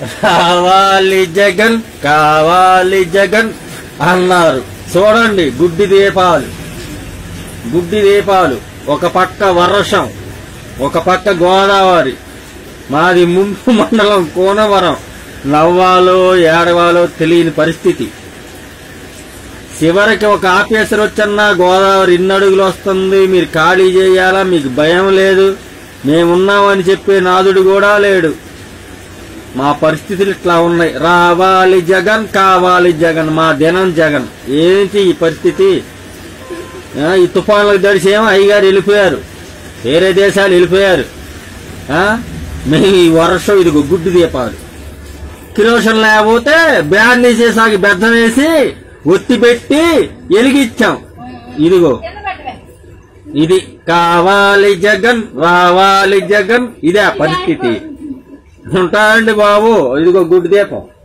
కావాలి జగన్ కావాలి జగన్ అన్నారు చూడండి గుడ్డి దీపాలు గుడ్డి దీపాలు ఒక పక్క వర్షం ఒక పక్క గోదావరి మాది ముంపు మండలం కోనవరం నవ్వాలో ఏడవాలో తెలియని పరిస్థితి చివరికి ఒక ఆఫీసర్ వచ్చన్నా గోదావరి ఇన్ని అడుగులు వస్తుంది మీరు ఖాళీ చేయాలా మీకు భయం లేదు మేమున్నామని చెప్పే నాదుడు కూడా లేడు మా పరిస్థితులు ఇట్లా ఉన్నాయి రావాలి జగన్ కావాలి జగన్ మా దినం జగన్ ఏంటి ఈ పరిస్థితి ఆ, ఈ తుఫాన్లకు దడిసేమో అయ్యగారు వెళ్ళిపోయారు వేరే దేశాలు వెళ్ళిపోయారు ఆ, మేము ఈ వర్షం ఇదిగో గుడ్డు దీపాలు కిరోషన్ లేకపోతే బ్యాన్ తీసేసాకి బెద్దం వేసి ఒత్తి పెట్టి వెలిగిచ్చాం ఇదిగో ఇది కావాలి జగన్ రావాలి జగన్ ఇదే పరిస్థితి ఉంటాయండి బాబు ఇదిగో గుడ్డు దీపం